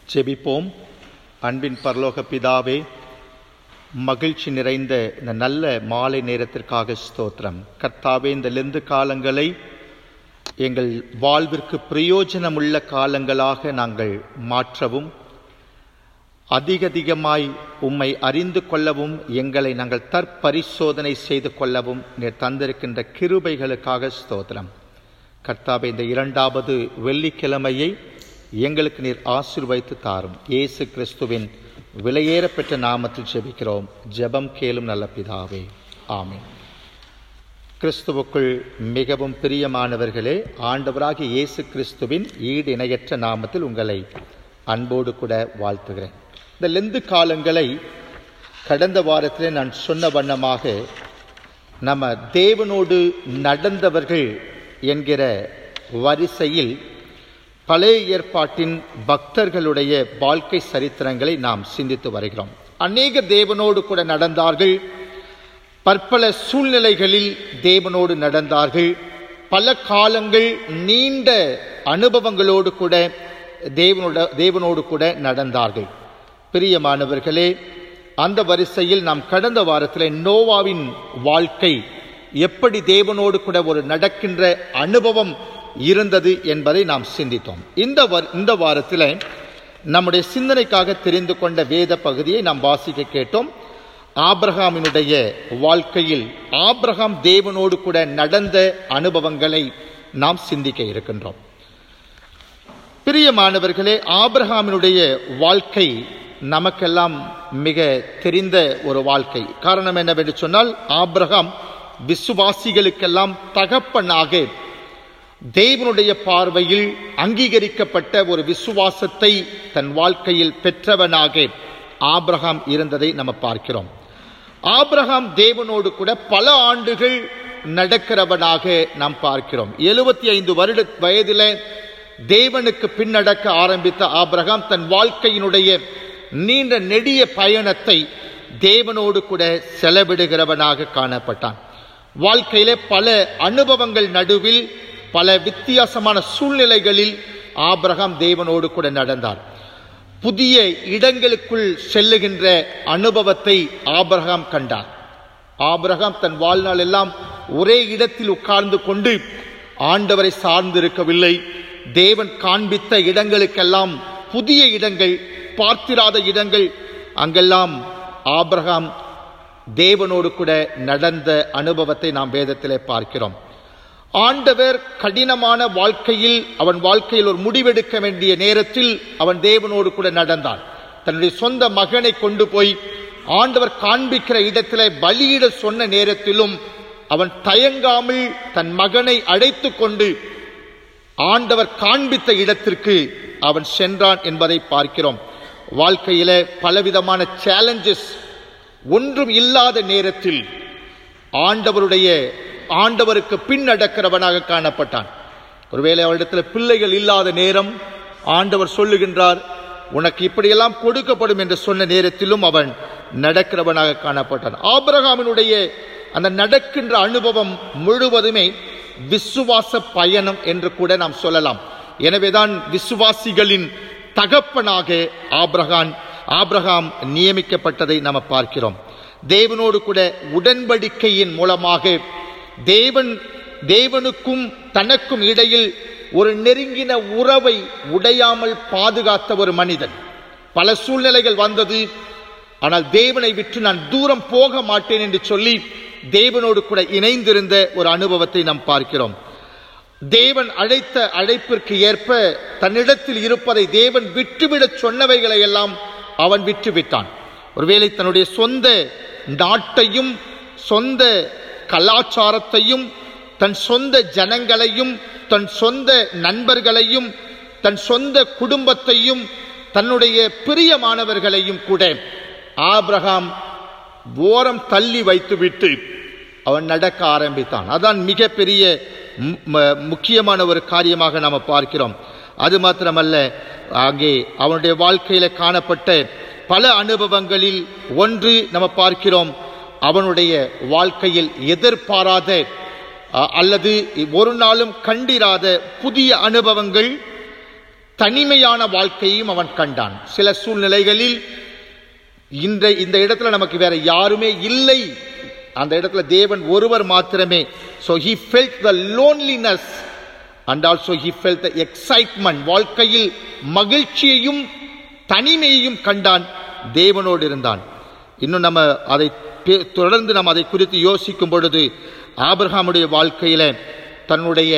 ஜெபிப்போம் அன்பின் பரலோக பிதாவே மகிழ்ச்சி நிறைந்த இந்த நல்ல மாலை நேரத்திற்காக ஸ்தோத்திரம் கர்த்தாவே இந்த லெந்து காலங்களை எங்கள் வாழ்விற்கு பிரயோஜனமுள்ள காலங்களாக நாங்கள் மாற்றவும் அதிக அதிகமாய் உம்மை அறிந்து கொள்ளவும் எங்களை நாங்கள் தற்பரிசோதனை செய்து கொள்ளவும் நீர் தந்திருக்கின்ற கிருபைகளுக்காக ஸ்தோத்திரம் கர்த்தாவே இந்த இரண்டாவது வெள்ளிக்கிழமையை எங்களுக்கு நீர் ஆசீர்வைத்து தாரும் இயேசு கிறிஸ்துவின் விலையேறப்பெற்ற நாமத்தில் ஜெபிக்கிறோம் ஜெபம் கேளும் நல்ல பிதாவே ஆமென் கிறிஸ்துவுக்குள் மிகவும் பிரியமானவர்களே ஆண்டவராகிய இயேசு கிறிஸ்துவின் ஈடு இணையற்ற நாமத்தில் உங்களை அன்போடு கூட வாழ்த்துகிறேன் இந்த லெந்து காலங்களை கடந்த வாரத்திலே நான் சொன்ன வண்ணமாக நம்ம தேவனோடு நடந்தவர்கள் என்கிற வரிசையில் பழைய ஏற்பாட்டின் பக்தர்களுடைய வாழ்க்கை சரித்திரங்களை நாம் சிந்தித்து வருகிறோம் அநேக தேவனோடு கூட நடந்தார்கள் பற்பல சூழ்நிலைகளில் தேவனோடு நடந்தார்கள் பல காலங்கள் நீண்ட அனுபவங்களோடு கூட தேவனோட தேவனோடு கூட நடந்தார்கள் பிரியமானவர்களே அந்த வரிசையில் நாம் கடந்த வாரத்தில் நோவாவின் வாழ்க்கை எப்படி தேவனோடு கூட ஒரு நடக்கின்ற அனுபவம் இருந்தது என்பதை நாம் சிந்தித்தோம் இந்த இந்த வாரத்தில் நம்முடைய சிந்தனைக்காக தெரிந்து கொண்ட வேத பகுதியை நாம் வாசிக்க கேட்டோம் ஆப்ரஹாமினுடைய வாழ்க்கையில் ஆப்ரஹாம் தேவனோடு கூட நடந்த அனுபவங்களை நாம் சிந்திக்க இருக்கின்றோம் பிரியமானவர்களே ஆப்ரஹாமினுடைய வாழ்க்கை நமக்கெல்லாம் மிக தெரிந்த ஒரு வாழ்க்கை காரணம் என்னவென்று சொன்னால் ஆப்ரஹாம் விசுவாசிகளுக்கெல்லாம் தகப்பனாக தேவனுடைய பார்வையில் அங்கீகரிக்கப்பட்ட ஒரு விசுவாசத்தை தன் வாழ்க்கையில் பெற்றவனாக ஆப்ரஹாம் இருந்ததை நம்ம பார்க்கிறோம் ஆப்ரஹாம் தேவனோடு கூட பல ஆண்டுகள் நடக்கிறவனாக நாம் பார்க்கிறோம் எழுபத்தி ஐந்து வருட வயதில தேவனுக்கு பின்னடக்க ஆரம்பித்த ஆப்ரஹாம் தன் வாழ்க்கையினுடைய நீண்ட நெடிய பயணத்தை தேவனோடு கூட செலவிடுகிறவனாக காணப்பட்டான் வாழ்க்கையிலே பல அனுபவங்கள் நடுவில் பல வித்தியாசமான சூழ்நிலைகளில் ஆபிரகாம் தேவனோடு கூட நடந்தார் புதிய இடங்களுக்குள் செல்லுகின்ற அனுபவத்தை ஆபிரகாம் கண்டார் ஆபிரகாம் தன் வாழ்நாள் எல்லாம் ஒரே இடத்தில் உட்கார்ந்து கொண்டு ஆண்டவரை சார்ந்து இருக்கவில்லை தேவன் காண்பித்த இடங்களுக்கெல்லாம் புதிய இடங்கள் பார்த்திராத இடங்கள் அங்கெல்லாம் ஆபிரகாம் தேவனோடு கூட நடந்த அனுபவத்தை நாம் வேதத்திலே பார்க்கிறோம் ஆண்டவர் கடினமான வாழ்க்கையில் அவன் வாழ்க்கையில் ஒரு முடிவெடுக்க வேண்டிய நேரத்தில் அவன் தேவனோடு கூட நடந்தான் தன்னுடைய சொந்த மகனை கொண்டு போய் ஆண்டவர் காண்பிக்கிற இடத்திலே பலியிட சொன்ன நேரத்திலும் அவன் தயங்காமல் தன் மகனை அழைத்து கொண்டு ஆண்டவர் காண்பித்த இடத்திற்கு அவன் சென்றான் என்பதை பார்க்கிறோம் வாழ்க்கையில பலவிதமான சேலஞ்சஸ் ஒன்றும் இல்லாத நேரத்தில் ஆண்டவருடைய ஆண்டவருக்கு பின் நடக்கிறவனாக காணப்பட்டான் ஒருவேளை அவரிடத்தில் பிள்ளைகள் இல்லாத நேரம் ஆண்டவர் சொல்லுகின்றார் உனக்கு இப்படியெல்லாம் கொடுக்கப்படும் என்று சொன்ன நேரத்திலும் அவன் நடக்கிறவனாக காணப்பட்டான் ஆபிரகாமினுடைய அந்த நடக்கின்ற அனுபவம் முழுவதுமே விசுவாச பயணம் என்று கூட நாம் சொல்லலாம் எனவேதான் விசுவாசிகளின் தகப்பனாக ஆப்ரகான் ஆப்ரஹாம் நியமிக்கப்பட்டதை நாம் பார்க்கிறோம் தேவனோடு கூட உடன்படிக்கையின் மூலமாக தேவன் தேவனுக்கும் தனக்கும் இடையில் ஒரு நெருங்கின உறவை உடையாமல் பாதுகாத்த ஒரு மனிதன் பல சூழ்நிலைகள் வந்தது ஆனால் தேவனை விட்டு நான் தூரம் போக மாட்டேன் என்று சொல்லி தேவனோடு கூட இணைந்திருந்த ஒரு அனுபவத்தை நாம் பார்க்கிறோம் தேவன் அழைத்த அழைப்பிற்கு ஏற்ப தன்னிடத்தில் இருப்பதை தேவன் விட்டுவிடச் சொன்னவைகளை எல்லாம் அவன் விட்டுவிட்டான் ஒருவேளை தன்னுடைய சொந்த நாட்டையும் சொந்த கலாச்சாரத்தையும் தன் சொந்த ஜனங்களையும் தன் சொந்த நண்பர்களையும் தன் சொந்த குடும்பத்தையும் தன்னுடைய பிரியமானவர்களையும் கூட ஆப்ரஹாம் ஓரம் தள்ளி வைத்துவிட்டு அவன் நடக்க ஆரம்பித்தான் அதான் மிகப்பெரிய முக்கியமான ஒரு காரியமாக நாம் பார்க்கிறோம் அது மாத்திரமல்ல அங்கே அவனுடைய வாழ்க்கையில காணப்பட்ட பல அனுபவங்களில் ஒன்று நம்ம பார்க்கிறோம் அவனுடைய வாழ்க்கையில் எதிர்பாராத அல்லது ஒரு நாளும் கண்டிராத புதிய அனுபவங்கள் தனிமையான வாழ்க்கையும் அவன் கண்டான் சில சூழ்நிலைகளில் இந்த இந்த இடத்துல நமக்கு வேற யாருமே இல்லை அந்த இடத்துல தேவன் ஒருவர் மாத்திரமே so he felt the loneliness and also he felt the excitement வாழ்க்கையில் மகிழ்ச்சியையும் தனிமையையும் கண்டான் தேவனோடு இருந்தான் இன்னும் நம்ம அதை பே- தொடர்ந்து நாம் அதை குறித்து யோசிக்கும் பொழுது ஆபிரகாமுடைய வாழ்க்கையில தன்னுடைய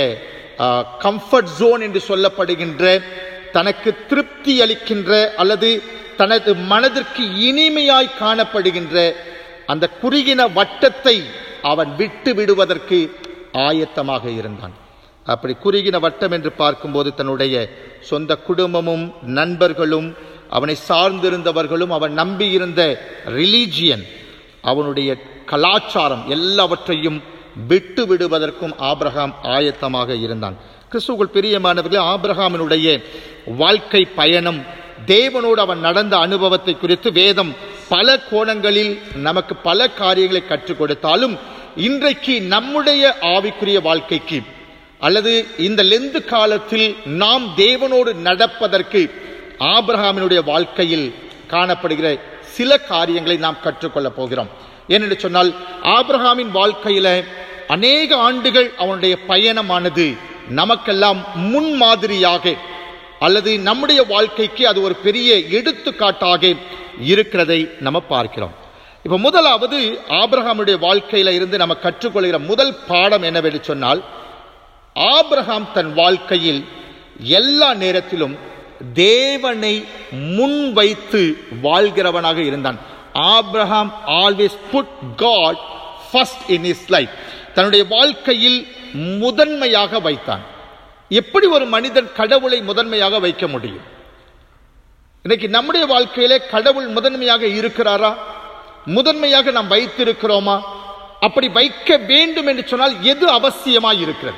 கம்ஃபர்ட் ஜோன் என்று சொல்லப்படுகின்ற தனக்கு திருப்தி அளிக்கின்ற அல்லது தனது மனதிற்கு இனிமையாய் காணப்படுகின்ற அந்த குறுகின வட்டத்தை அவன் விட்டு விடுவதற்கு ஆயத்தமாக இருந்தான் அப்படி குறுகின வட்டம் என்று பார்க்கும்போது தன்னுடைய சொந்த குடும்பமும் நண்பர்களும் அவனை சார்ந்திருந்தவர்களும் அவன் நம்பியிருந்த ரிலீஜியன் அவனுடைய கலாச்சாரம் எல்லாவற்றையும் விட்டு விடுவதற்கும் ஆபிரகாம் ஆயத்தமாக இருந்தான் கிறிஸ்துவுக்குள் பிரியமானவர்களே ஆபிரகாமினுடைய வாழ்க்கை பயணம் தேவனோடு அவன் நடந்த அனுபவத்தை குறித்து வேதம் பல கோணங்களில் நமக்கு பல காரியங்களை கற்றுக் கொடுத்தாலும் இன்றைக்கு நம்முடைய ஆவிக்குரிய வாழ்க்கைக்கு அல்லது இந்த லெந்து காலத்தில் நாம் தேவனோடு நடப்பதற்கு ஆபிரகாமினுடைய வாழ்க்கையில் காணப்படுகிற சில காரியங்களை நாம் கற்றுக்கொள்ளப் போகிறோம் ஏனென்று சொன்னால் ஆபிரகாமின் வாழ்க்கையில அநேக ஆண்டுகள் அவனுடைய பயணமானது நமக்கெல்லாம் முன்மாதிரியாக அல்லது நம்முடைய வாழ்க்கைக்கு அது ஒரு பெரிய எடுத்துக்காட்டாக இருக்கிறதை நம்ம பார்க்கிறோம் இப்ப முதலாவது ஆபிரகாமுடைய வாழ்க்கையில இருந்து நம்ம கற்றுக்கொள்கிற முதல் பாடம் என்னவென்று சொன்னால் ஆபிரகாம் தன் வாழ்க்கையில் எல்லா நேரத்திலும் தேவனை முன்வைத்து வாழ்கிறவனாக இருந்தான் Abraham always put God first in his life தன்னுடைய வாழ்க்கையில் முதன்மையாக வைத்தான் எப்படி ஒரு மனிதன் கடவுளை முதன்மையாக வைக்க முடியும் இன்னைக்கு நம்முடைய வாழ்க்கையிலே கடவுள் முதன்மையாக இருக்கிறாரா முதன்மையாக நாம் வைத்திருக்கிறோமா அப்படி வைக்க வேண்டும் என்று சொன்னால் எது அவசியமாய் இருக்கிறது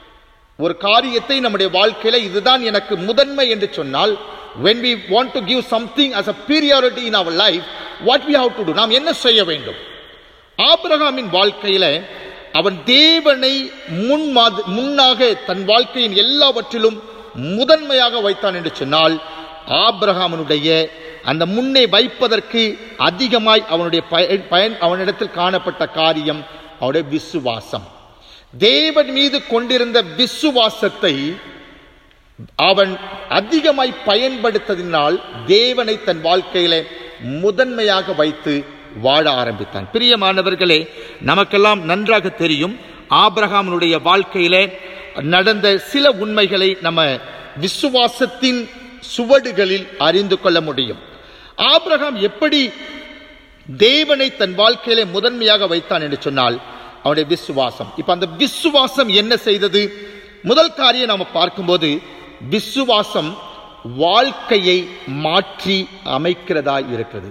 ஒரு காரியத்தை நம்முடைய வாழ்க்கையில இதுதான் எனக்கு முதன்மை என்று சொன்னால் when we want to give something as a priority in our life what we have to do நாம் என்ன செய்ய வேண்டும் ஆபிரகாமின் வாழ்க்கையில அவன் தேவனை முன்மாது முன்னாக தன் வாழ்க்கையின் எல்லாவற்றிலும் முதன்மையாக வைத்தான் என்று சொன்னால் ஆபிரகாமனுடைய அந்த முன்னே வைப்பதற்கு அதிகமாய் அவனுடைய பயன் பயன் அவனிடத்தில் காணப்பட்ட காரியம் அவனுடைய விசுவாசம் தேவன் மீது கொண்டிருந்த விசுவாசத்தை அவன் அதிகமாய் பயன்படுத்ததினால் தேவனை தன் வாழ்க்கையில முதன்மையாக வைத்து வாழ ஆரம்பித்தான் பிரியமானவர்களே நமக்கெல்லாம் நன்றாக தெரியும் ஆபிரகாமனுடைய வாழ்க்கையிலே நடந்த சில உண்மைகளை நம்ம விசுவாசத்தின் சுவடுகளில் அறிந்து கொள்ள முடியும் ஆபிரகாம் எப்படி தேவனை தன் வாழ்க்கையிலே முதன்மையாக வைத்தான் என்று சொன்னால் அவனுடைய விசுவாசம் இப்ப அந்த விசுவாசம் என்ன செய்தது முதல் காரியம் நாம பார்க்கும்போது விசுவாசம் வாழ்க்கையை மாற்றி அமைக்கிறதா இருக்கிறது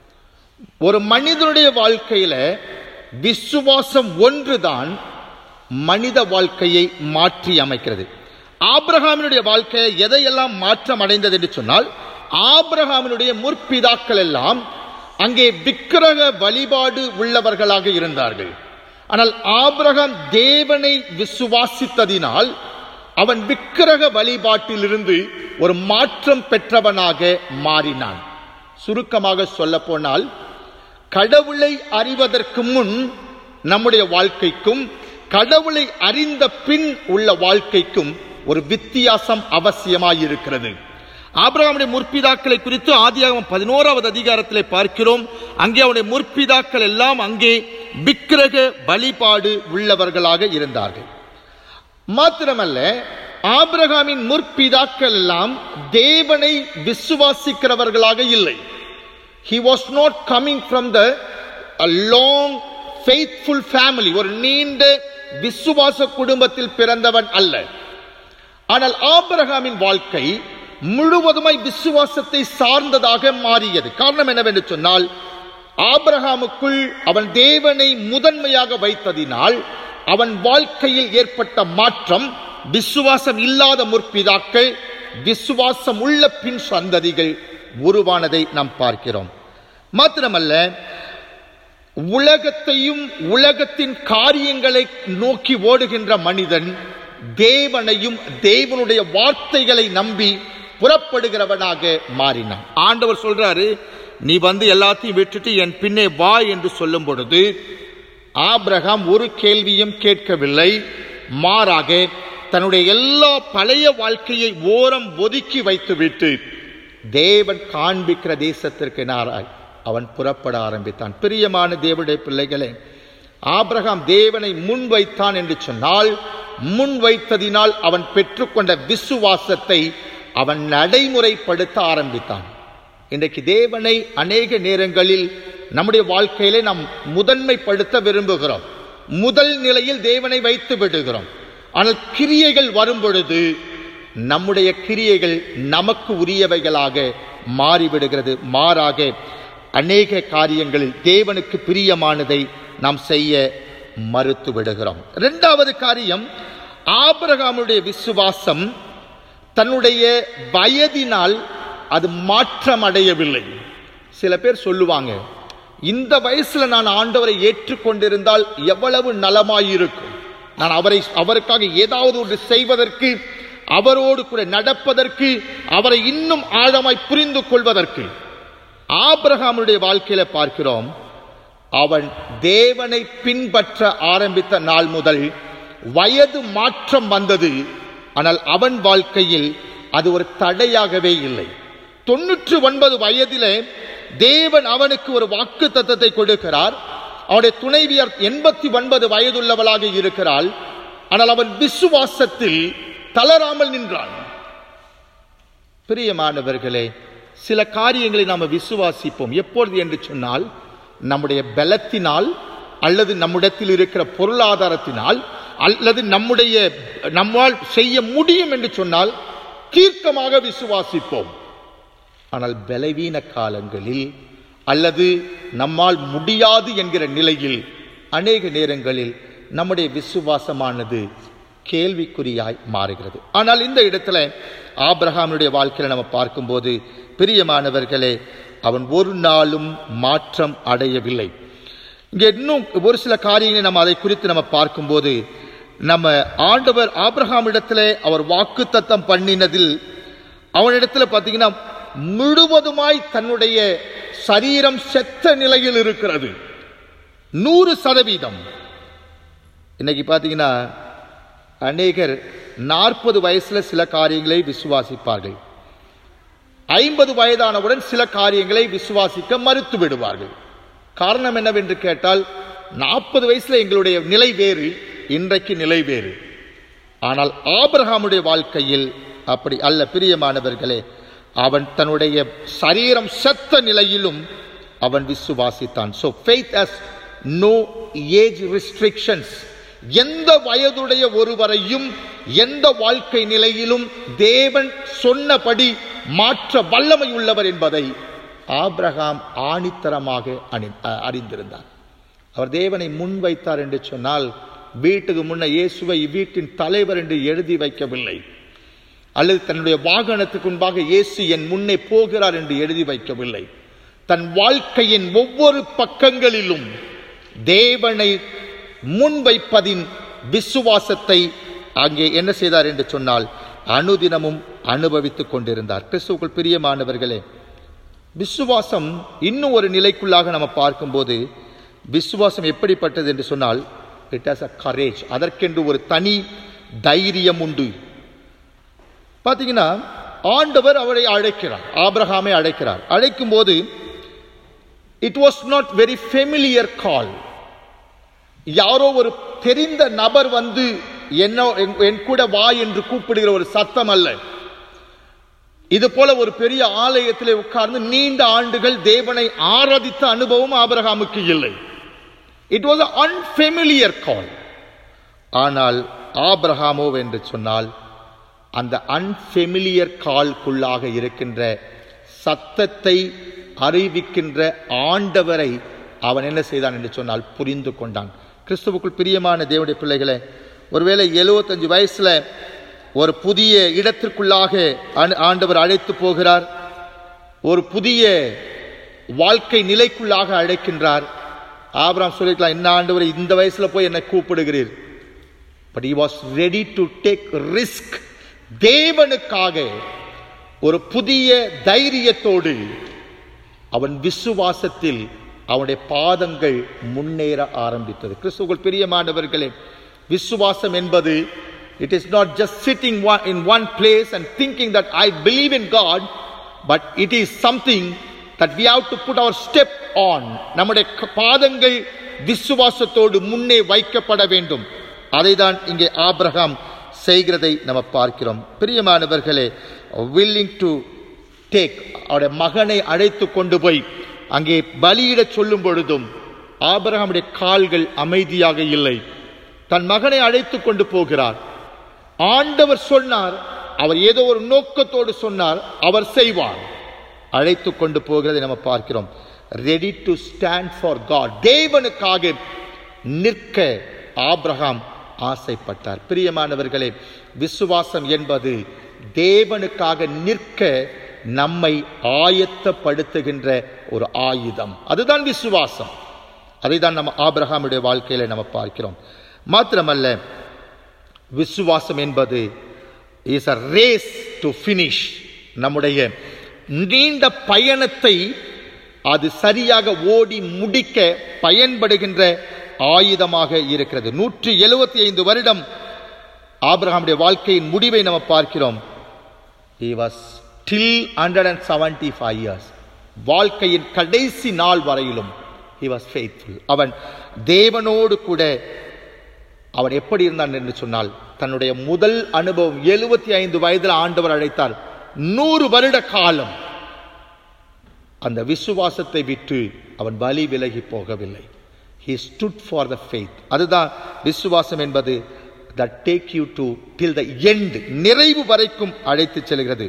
ஒரு மனிதனுடைய வாழ்க்கையில விசுவாசம் ஒன்றுதான் மனித வாழ்க்கையை மாற்றி அமைக்கிறது ஆபிரகாமினுடைய வாழ்க்கையை எதையெல்லாம் மாற்றம் அடைந்தது என்று சொன்னால் ஆபிரகாமினுடைய முற்பிதாக்கள் எல்லாம் அங்கே விக்கிரக வழிபாடு உள்ளவர்களாக இருந்தார்கள் ஆனால் ஆபிரகாம் தேவனை விசுவாசித்ததினால் அவன் விக்கிரக வழிபாட்டிலிருந்து ஒரு மாற்றம் பெற்றவனாக மாறினான் சுருக்கமாக சொல்ல போனால் கடவுளை அறிவதற்கு முன் நம்முடைய வாழ்க்கைக்கும் கடவுளை அறிந்த பின் உள்ள வாழ்க்கைக்கும் ஒரு வித்தியாசம் அவசியமாயிருக்கிறது ஆபிரகாமுடைய முற்பிதாக்களை குறித்து ஆதியாகமம் பதினோராவது அதிகாரத்திலே பார்க்கிறோம் அங்கே அவனுடைய முற்பிதாக்கள் எல்லாம் அங்கே விக்கிரக வழிபாடு உள்ளவர்களாக இருந்தார்கள் மாத்திரமல்ல ஆபிரகாமின் முற்பிதாக்கள் எல்லாம் தேவனை விசுவாசிக்கிறவர்களாக இல்லை he was not coming from the a long faithful family ஒரு நீண்ட விசுவாச குடும்பத்தில் பிறந்தவன் அல்ல ஆனால் ஆபிரகாமின் வாழ்க்கை முழுவதுமாய் விசுவாசத்தை சார்ந்ததாக மாறியது காரணம் என்னவென்று சொன்னால் ஆபிரகாமுக்குள் அவன் தேவனை முதன்மையாக வைத்ததினால் அவன் வாழ்க்கையில் ஏற்பட்ட மாற்றம் விசுவாசம் இல்லாத முற்பிதாக்கள் விசுவாசம் உள்ள பின் சந்ததிகள் உருவானதை நாம் பார்க்கிறோம் மாத்திரமல்ல உலகத்தையும் உலகத்தின் காரியங்களை நோக்கி ஓடுகின்ற மனிதன் தேவனையும் தேவனுடைய வார்த்தைகளை நம்பி புறப்படுகிறவனாக மாறினான் ஆண்டவர் சொல்றாரு நீ வந்து எல்லாத்தையும் விட்டுட்டு என் பின்னே வா என்று சொல்லும் பொழுது ஆபிரகாம் ஒரு கேள்வியும் கேட்கவில்லை மாறாக தன்னுடைய எல்லா பழைய வாழ்க்கையை ஓரம் ஒதுக்கி வைத்துவிட்டு தேவன் காண்பிக்கிற தேசத்திற்கு நாராய் அவன் புறப்பட ஆரம்பித்தான் பிரியமான தேவனுடைய பிள்ளைகளே ஆபிரகாம் தேவனை முன் வைத்தான் என்று சொன்னால் முன் வைத்ததினால் அவன் பெற்றுக்கொண்ட விசுவாசத்தை அவன் நடைமுறைப்படுத்த ஆரம்பித்தான் இன்றைக்கு தேவனை அநேக நேரங்களில் நம்முடைய வாழ்க்கையிலே நாம் முதன்மைப்படுத்த விரும்புகிறோம் முதல் நிலையில் தேவனை வைத்து விடுகிறோம் ஆனால் கிரியைகள் வரும் பொழுது நம்முடைய கிரியைகள் நமக்கு உரியவைகளாக மாறிவிடுகிறது மாறாக அநேக காரியங்களில் தேவனுக்கு பிரியமானதை நாம் செய்ய மறுத்து விடுகிறோம் இரண்டாவது காரியம் ஆபிரகாமுடைய விசுவாசம் தன்னுடைய வயதினால் அது மாற்றம் அடையவில்லை சில பேர் சொல்லுவாங்க இந்த வயசுல நான் ஆண்டவரை ஏற்றுக்கொண்டிருந்தால் எவ்வளவு நலமாயிருக்கும் நான் அவரை அவருக்காக ஏதாவது ஒன்று செய்வதற்கு அவரோடு கூட நடப்பதற்கு அவரை இன்னும் ஆழமாய் புரிந்து கொள்வதற்கு ஆபிரகாமுடைய வாழ்க்கையில பார்க்கிறோம் அவன் தேவனை பின்பற்ற ஆரம்பித்த நாள் முதல் வயது மாற்றம் வந்தது ஆனால் அவன் வாழ்க்கையில் அது ஒரு தடையாகவே இல்லை தொன்னூற்று ஒன்பது வயதிலே தேவன் அவனுக்கு ஒரு வாக்கு தத்தத்தை கொடுக்கிறார் அவனுடைய துணைவியர் எண்பத்தி ஒன்பது வயதுள்ளவளாக இருக்கிறாள் ஆனால் அவன் விசுவாசத்தில் தளராமல் நின்றான் பிரியமானவர்களே சில காரியங்களை நாம் விசுவாசிப்போம் எப்பொழுது என்று சொன்னால் நம்முடைய பலத்தினால் அல்லது நம்மிடத்தில் இருக்கிற பொருளாதாரத்தினால் அல்லது நம்முடைய நம்மால் செய்ய முடியும் என்று சொன்னால் தீர்க்கமாக விசுவாசிப்போம் ஆனால் பலவீன காலங்களில் அல்லது நம்மால் முடியாது என்கிற நிலையில் அநேக நேரங்களில் நம்முடைய விசுவாசமானது கேள்விக்குறியாய் மாறுகிறது ஆனால் இந்த இடத்துல ஆபிரகாமுடைய வாழ்க்கையில நம்ம பார்க்கும்போது பிரியமானவர்களே அவன் ஒரு நாளும் மாற்றம் அடையவில்லை இங்க இன்னும் ஒரு சில காரியங்களை நம்ம அதை குறித்து நம்ம பார்க்கும்போது நம்ம ஆண்டவர் ஆபிரகாம் இடத்துல அவர் வாக்கு தத்தம் பண்ணினதில் அவனிடத்துல பார்த்தீங்கன்னா முழுவதுமாய் தன்னுடைய சரீரம் செத்த நிலையில் இருக்கிறது நூறு சதவீதம் இன்னைக்கு பார்த்தீங்கன்னா அநேகர் நாற்பது வயசுல சில காரியங்களை விசுவாசிப்பார்கள் ஐம்பது வயதானவுடன் சில காரியங்களை விசுவாசிக்க மறுத்து விடுவார்கள் காரணம் என்னவென்று கேட்டால் நாற்பது வயசுல எங்களுடைய நிலை வேறு இன்றைக்கு நிலை வேறு ஆனால் ஆபிரகாமுடைய வாழ்க்கையில் அப்படி அல்ல பிரியமானவர்களே அவன் தன்னுடைய சரீரம் செத்த நிலையிலும் அவன் விசுவாசித்தான் so faith has no age restrictions எந்த வயதுடைய ஒருவரையும் எந்த வாழ்க்கை நிலையிலும் தேவன் சொன்னபடி மாற்ற வல்லமை உள்ளவர் என்பதை ஆபிரகாம் ஆணித்தரமாக அணி- அ- அறிந்திருந்தார் அவர் தேவனை முன்வைத்தார் என்று சொன்னால் வீட்டுக்கு முன்ன இயேசுவை வீட்டின் தலைவர் என்று எழுதி வைக்கவில்லை அல்லது தன்னுடைய வாகனத்துக்கு முன்பாக இயேசு என் முன்னே போகிறார் என்று எழுதி வைக்கவில்லை தன் வாழ்க்கையின் ஒவ்வொரு பக்கங்களிலும் தேவனை முன்வைப்பதின் விசுவாசத்தை அங்கே என்ன செய்தார் என்று சொன்னால் அனுதினமும் அனுபவித்துக் கொண்டிருந்தார் கிறிஸ்துவுக்குள் பிரியமானவர்களே விசுவாசம் இன்னும் ஒரு நிலைக்குள்ளாக நம்ம பார்க்கும்போது விசுவாசம் எப்படிப்பட்டது என்று சொன்னால் இட் ஹாஸ் அ கரேஜ் அதற்கென்று ஒரு தனி தைரியம் உண்டு பார்த்தீங்கன்னா ஆண்டவர் அவரை அழைக்கிறார் ஆபிரகாமை அழைக்கிறார் அழைக்கும் போது it was not very familiar call யாரோ ஒரு தெரிந்த நபர் வந்து என்ன என்- என் கூட வா என்று கூப்பிடுகிற ஒரு சத்தம் அல்ல இது போல ஒரு பெரிய ஆலயத்திலே உட்கார்ந்து நீண்ட ஆண்டுகள் தேவனை ஆராதித்த அனுபவம் ஆபிரகாமுக்கு இல்லை இட் வாஸ் அன்ஃபெமிலியர் கால் ஆனால் ஆபிரகாமோ என்று சொன்னால் அந்த அன்ஃபெமிலியர் கால்குள்ளாக இருக்கின்ற சத்தத்தை அறிவிக்கின்ற ஆண்டவரை அவன் என்ன செய்தான் என்று சொன்னால் புரிந்து கொண்டான் கிறிஸ்துவுக்குள் பிரியமான தேவனுடைய பிள்ளைகளே ஒருவேளை 75 வயசுல ஒரு புதிய இடத்திற்குள்ளாக ஆண்டு- ஆண்டவர் அழைத்து போகிறார் ஒரு புதிய வாழ்க்கை நிலைக்குள்ளாக அழைக்கின்றார் ஆபிரகாம் சொல்லிக்கலாம் என்ன ஆண்டவரை இந்த வயசுல போய் என்னை கூப்பிடுகிறீர் but he was ready to take risk தேவனுக்காக ஒரு புதிய தைரியத்தோடு அவன் விசுவாசத்தில் அவனுடைய பாதங்கள் முன்னேற ஆரம்பித்தது கிறிஸ்துவுக்குள் பிரியமானவர்களே விசுவாசம் என்பது it is not just sitting in one place and thinking that I believe in God but it is something that we have to put our step on நம்முடைய க- பாதங்கள் விசுவாசத்தோடு முன்னே வைக்கப்பட வேண்டும் அதை தான் இங்கே ஆபிரகாம் செய்கிறதை நம்ம பார்க்கிறோம் பிரியமானவர்களே வில்லிங் டு டேக் அவருடைய மகனை அழைத்து கொண்டு போய் அங்கே பலியிடச் சொல்லும் பொழுதும் ஆபிரகாமுடைய கால்கள் அமைதியாக இல்லை தன் மகனை அழைத்து கொண்டு போகிறார் ஆண்டவர் சொன்னார் அவர் ஏதோ ஒரு நோக்கத்தோடு சொன்னார் அவர் செய்வார் அழைத்து கொண்டு போகிறதை நம்ம பார்க்கிறோம் ready to stand for God தேவனுக்காக நிற்க ஆபிரகாம் ஆசைப்பட்டார் பிரியமானவர்களே விசுவாசம் என்பது தேவனுக்காக நிற்க நம்மை ஆயத்தப்படுத்துகின்ற ஒரு ஆயுதம் அதுதான் விசுவாசம் அதை தான் நம்ம ஆபிரகாமுடைய வாழ்க்கையில நம்ம பார்க்கிறோம் மாத்திரமல்ல விசுவாசம் என்பது is a race to finish நம்முடைய நீண்ட பயணத்தை அது சரியாக ஓடி முடிக்க பயன்படுகின்ற ஆயுதமாக இருக்கிறது நூற்றி எழுபத்தி ஐந்து வருடம் ஆபிரகாமுடைய வாழ்க்கையின் முடிவை நம்ம பார்க்கிறோம் he was till 175 years வாழ்க்கையின் கடைசி நாள் வரையிலும் he was faithful அவன் தேவனோடு கூட அவன் எப்படி இருந்தான் என்று சொன்னால் தன்னுடைய முதல் அனுபவம் எழுபத்தி ஐந்து வயதில் ஆண்டவர் அழைத்தார் நூறு வருட காலம் அந்த விசுவாசத்தை விட்டு அவன் வழி விலகி போகவில்லை he stood for the faith அதுதான் விசுவாசம் என்பது that take you to till the end நிறைவு வரைக்கும் அழைத்து செல்கிறது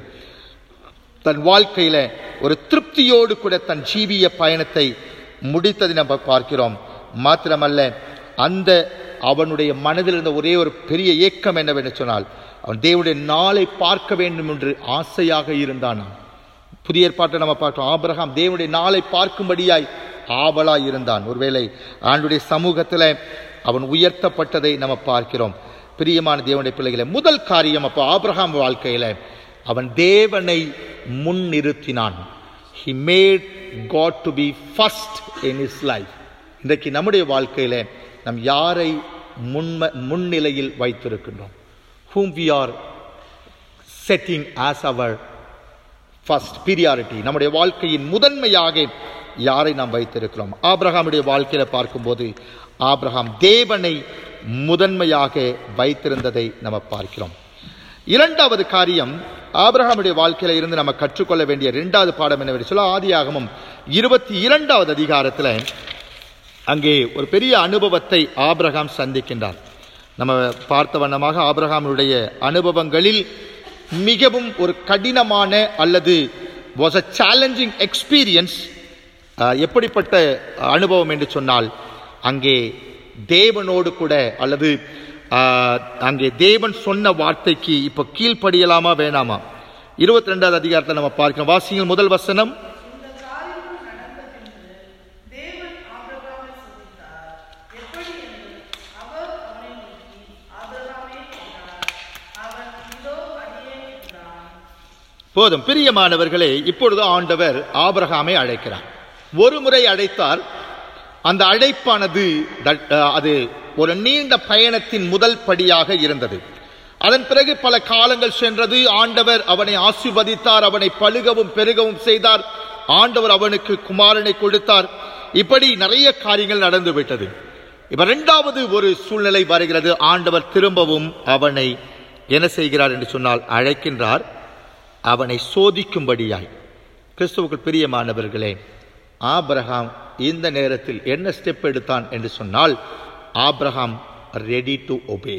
தன் வாழ்க்கையில ஒரு திருப்தியோடு கூட தன் ஜீவிய பயணத்தை முடித்ததை நம்ம பார்க்கிறோம் மாத்திரமல்ல அந்த அவனுடைய மனதில் இருந்த ஒரே ஒரு பெரிய ஏக்கம் என்னவென்று சொன்னால் அவன் தேவனுடைய நாளை பார்க்க வேண்டும் என்று ஆசையாக இருந்தானாம் புதிய ஏற்பாட்டை நம்ம பார்க்கிறோம் ஆபிரகாம் தேவனுடைய நாளை பார்க்கும்படியாய் ஆவலாய் இருந்தான் ஒருவேளை ஆண்டுடைய சமூகத்தில் அவன் உயர்த்தப்பட்டதை நம்ம பார்க்கிறோம் பிரியமான தேவனுடைய பிள்ளைகளை முதல் காரியம் அப்போ ஆபிரகாம் வாழ்க்கையில அவன் தேவனை முன்னிறுத்தினான் he made god to be first in his life இன்றைக்கு நம்முடைய வாழ்க்கையில நம் யாரை முன்ம முன்னிலையில் வைத்திருக்கின்றோம் whom we are setting as our first priority நம்முடைய வாழ்க்கையின் முதன்மையாக யாரை நாம் வைத்திருக்கிறோம் ஆபிரகாமுடைய வாழ்க்கையில பார்க்கும்போது ஆபிரகாம் தேவனை முதன்மையாக வைத்திருந்ததை நம்ம பார்க்கிறோம் இரண்டாவது காரியம் ஆபிரகாமுடைய வாழ்க்கையில இருந்து நம்ம கற்றுக்கொள்ள வேண்டிய இரண்டாவது பாடம் என்னவென்று சொல்ல ஆதியாகமம் இருபத்தி இரண்டாவது அதிகாரத்துல அங்கே ஒரு பெரிய அனுபவத்தை ஆபிரகாம் சந்திக்கின்றார் நம்ம பார்த்த வண்ணமாக ஆபிரகாமுடைய அனுபவங்களில் மிகவும் ஒரு கடினமான அல்லது வாஸ் அ சேலஞ்சிங் எக்ஸ்பீரியன்ஸ் எப்படிப்பட்ட அனுபவம் என்று சொன்னால் அங்கே தேவனோடு கூட அல்லது ஆஹ், அங்கே தேவன் சொன்ன வார்த்தைக்கு இப்போ கீழ்ப்படியலாமா வேணாமா இருபத்தி ரெண்டாவது அதிகாரத்தை நம்ம பார்க்கிறோம் வாசிங்கள் முதல் வசனம் இந்த காரியங்கள் நடந்த பின்பு தேவன் ஆபிரகாமை சோதித்தார் எப்படி என்று அவர் அவனை நோக்கி ஆபிரகாமே என்றார் அவன் இதோ அடியேன் என்றான் போதும் பிரியமானவர்களே இப்பொழுது ஆண்டவர் ஆபிரகாமை அழைக்கிறார் ஒரு முறை அழைத்தார் அந்த அழைப்பானது தட்- அஹ், அது ஒரு நீண்ட பயணத்தின் முதல் படியாக இருந்தது அதன் பிறகு பல காலங்கள் சென்றது ஆண்டவர் அவனை ஆசீர்வதித்தார் அவனை பழுகவும் பெருகவும் செய்தார் ஆண்டவர் அவனுக்கு குமாரனை கொடுத்தார் இப்படி நிறைய காரியங்கள் நடந்து விட்டது இப்ப இரண்டாவது ஒரு சூழ்நிலை வருகிறது ஆண்டவர் திரும்பவும் அவனை என்ன செய்கிறார் என்று சொன்னால் அழைக்கின்றார் அவனை சோதிக்கும்படியாய் கிறிஸ்துவுக்குள் பிரியமானவர்களே ஆபிரகாம் இந்த நேரத்தில் என்ன ஸ்டெப் எடுத்தான் என்று சொன்னால் ஆபிரகாம் ரெடி டு ஒபே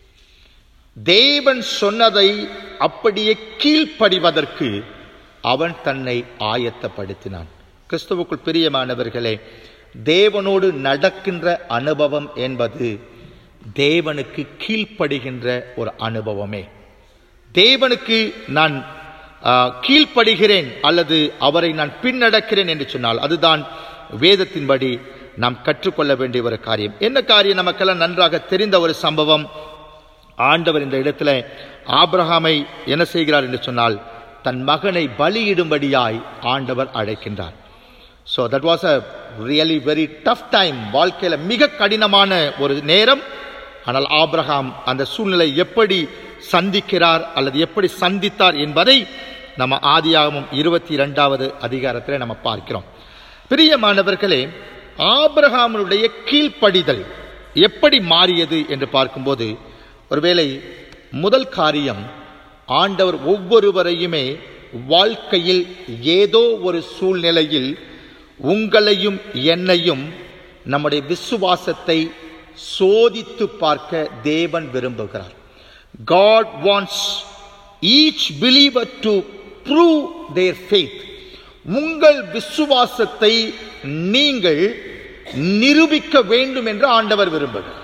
தேவன் சொன்னதை அப்படியே கீழ்ப்படிவதற்கு அவன் தன்னை ஆயத்தப்படுத்தினான் கிறிஸ்துவுக்குள் பிரியமானவர்களே தேவனோடு நடக்கின்ற அனுபவம் என்பது தேவனுக்கு கீழ்ப்படுகின்ற ஒரு அனுபவமே தேவனுக்கு நான் ஆ, கீழ்ப்படுகிறேன் அல்லது அவரை நான் பின்னடக்கிறேன் என்று சொன்னால் அதுதான் வேதத்தின்படி நாம் கற்றுக்கொள்ள வேண்டிய ஒரு காரியம் என்ன காரியம் நமக்கெல்லாம் நன்றாக தெரிந்த ஒரு சம்பவம் ஆண்டவர் இந்த இடத்துல ஆபிரகாமை என்ன செய்கிறார் என்று சொன்னால் தன் மகனை பலியிடும்படியாய் ஆண்டவர் அழைக்கின்றார் so that was a really very tough time வாழ்க்கையில் மிக கடினமான ஒரு நேரம் ஆனால் ஆபிரகாம் அந்த சூழ்நிலை எப்படி சந்திக்கிறார் அல்லது எப்படி சந்தித்தார் என்பதை நம்ம ஆதியாகமும் இருபத்தி இரண்டாவது அதிகாரத்தில் நம்ம பார்க்கிறோம் பிரியமானவர்களே ஆபிரகாமனுடைய கீழ்ப்படிதல் எப்படி மாறியது என்று பார்க்கும்போது ஒருவேளை முதல் காரியம் ஆண்டவர் ஒவ்வொருவரையுமே வாழ்க்கையில் ஏதோ ஒரு சூழ்நிலையில் உங்களையும் என்னையும் நம்முடைய விசுவாசத்தை சோதித்து பார்க்க தேவன் விரும்புகிறார் God wants each believer to prove their faith உங்கள் விசுவாசத்தை நீங்கள் நிரூபிக்க வேண்டும் என்று ஆண்டவர் விரும்புகிறார்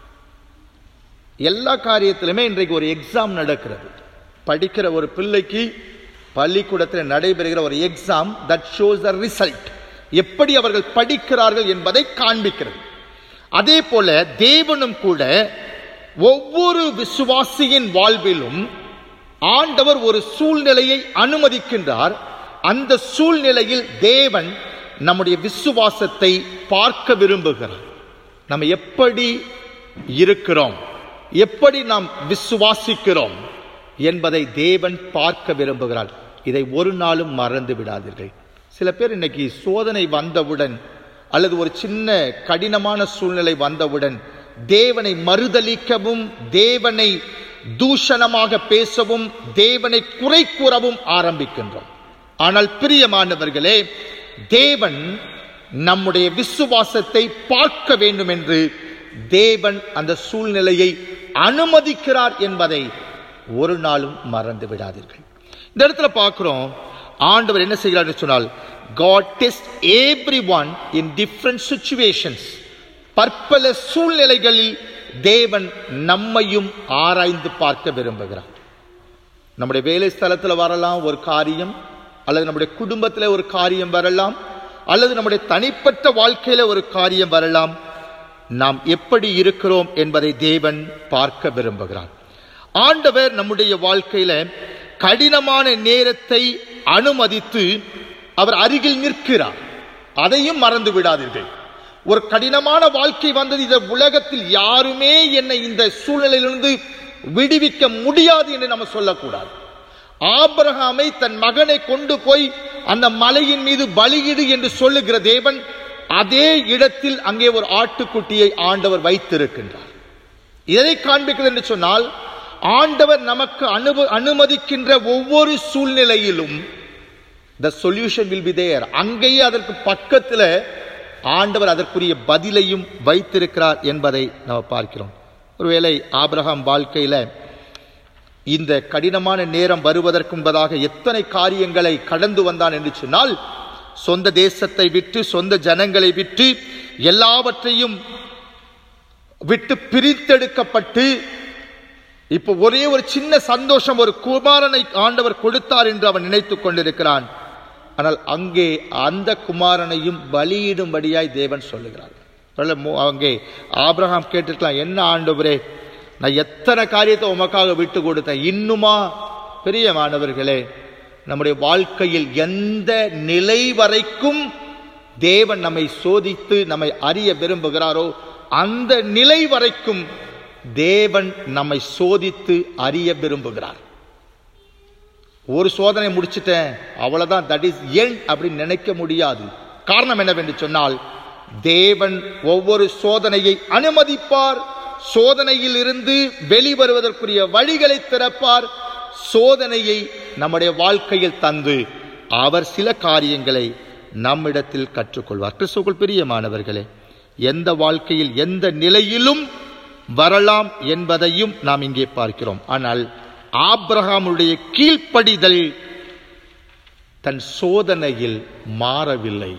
எல்லா காரியத்திலுமே இன்றைக்கு ஒரு எக்ஸாம் நடக்கிறது படிக்கிற ஒரு பிள்ளைக்கு பள்ளிக்கூடத்தில் நடைபெறுகிற ஒரு exam that shows the result எப்படி அவர்கள் படிக்கிறார்கள் என்பதை காண்பிக்கிறது அதே போல தேவனும் கூட ஒவ்வொரு விசுவாசியின் வாழ்விலும் ஆண்டவர் ஒரு சூழ்நிலையை அனுமதிக்கின்றார் அந்த சூழ்நிலையில் தேவன் நம்முடைய விசுவாசத்தை பார்க்க விரும்புகிறார் நம்ம எப்படி இருக்கிறோம் எப்படி நாம் விசுவாசிக்கிறோம் என்பதை தேவன் பார்க்க விரும்புகிறார் இதை ஒரு நாளும் மறந்து விடாதீர்கள் சில பேர் இன்னைக்கு சோதனை வந்தவுடன் அல்லது ஒரு சின்ன கடினமான சூழ்நிலை வந்தவுடன் தேவனை மறுதலிக்கவும் தேவனை தூஷணமாக பேசவும் தேவனை குறை கூறவும் ஆரம்பிக்கின்றோம் ஆனால் பிரியமானவர்களே தேவன் நம்முடைய விசுவாசத்தை பார்க்க வேண்டும் என்று தேவன் அந்த சூழ்நிலையை அனுமதிக்கிறார் என்பதை ஒரு நாளும் மறந்து விடாதீர்கள் இந்த இடத்துல பார்க்கிறோம் ஆண்டவர் என்ன செய்கிறார் சொன்னால் God test every one in different situations பற்பல சூழ்நிலைகளில் தேவன் நம்மையும் ஆராய்ந்து பார்க்க விரும்புகிறார் நம்முடைய வேலை ஸ்தலத்தில் வரலாம் ஒரு காரியம் அல்லது நம்முடைய குடும்பத்தில் ஒரு காரியம் வரலாம் அல்லது நம்முடைய தனிப்பட்ட வாழ்க்கையில ஒரு காரியம் வரலாம் நாம் எப்படி இருக்கிறோம் என்பதை தேவன் பார்க்க விரும்புகிறார் ஆண்டவர் நம்முடைய வாழ்க்கையில கடினமான நேரத்தை அனுமதித்து அவர் அருகில் நிற்கிறார் அதையும் மறந்து விடாதீர்கள் ஒரு கடினமான வாழ்க்கை வந்தது இந்த உலகத்தில் யாருமே என்னை இந்த சூழ்நிலையிலிருந்து விடுவிக்க முடியாது என்று நம்ம சொல்லக்கூடாது ஆபிரகாமை தன் மகனை கொண்டு போய் அந்த மலையின் மீது பலியிடு என்று சொல்லுகிற தேவன் அதே இடத்தில் அங்கே ஒரு ஆட்டுக்குட்டியை ஆண்டவர் வைத்திருக்கின்றார் எதை காண்பிக்கிறது என்று சொன்னால் ஆண்டவர் நமக்கு அனுப அனுமதிக்கின்ற ஒவ்வொரு சூழ்நிலையிலும் the solution will be there அங்கேயே அதற்கு பக்கத்தில் ஆண்டவர் அதற்குரிய பதிலையும் வைத்திருக்கிறார் என்பதை நம்ம பார்க்கிறோம் ஒருவேளை ஆபிரகாம் வாழ்க்கையில இந்த கடினமான நேரம் வருவதற்கு முன்பதாக எத்தனை காரியங்களை கடந்து வந்தான் என்று சொன்னால் சொந்த தேசத்தை விட்டு சொந்த ஜனங்களை விட்டு எல்லாவற்றையும் விட்டு பிரித்தெடுக்கப்பட்டு இப்போ ஒரே ஒரு சின்ன சந்தோஷம் ஒரு குமாரனை ஆண்டவர் கொடுத்தார் என்று அவன் நினைத்துக் கொண்டிருக்கிறான் ஆனால் அங்கே அந்த குமாரனையும் பலியிடும்படியாய் தேவன் சொல்லுகிறார் ஒருவேளை மோ- அங்கே ஆபிரகாம் கேட்டிருக்கலாம் என்ன ஆண்டவரே நான் எத்தனை காரியத்தை உமக்காக விட்டு கொடுத்தேன் இன்னுமா பிரியமானவர்களே நம்முடைய வாழ்க்கையில் எந்த நிலை வரைக்கும் தேவன் நம்மை சோதித்து நம்மை அறிய விரும்புகிறாரோ அந்த நிலை வரைக்கும் தேவன் நம்மை சோதித்து அறிய விரும்புகிறார் ஒரு சோதனை முடிச்சிட்டேன் அவ்வளவுதான் தட் இஸ் என் அப்படின்னு நினைக்க முடியாது காரணம் என்னவென்று சொன்னால் தேவன் ஒவ்வொரு சோதனையை அனுமதிப்பார் சோதனையில் இருந்து வெளிவருவதற்குரிய வழிகளை திறப்பார் சோதனையை நம்முடைய வாழ்க்கையில் தந்து அவர் சில காரியங்களை நம்மிடத்தில் கற்றுக்கொள்வார் கிறிஸ்துக்குள் பிரியமானவர்களே எந்த வாழ்க்கையில் எந்த நிலையிலும் வரலாம் என்பதையும் நாம் இங்கே பார்க்கிறோம் ஆனால் ஆபிரகாமுடைய கீழ்ப்படிதல் தன் சோதனையில் மாறவில்லை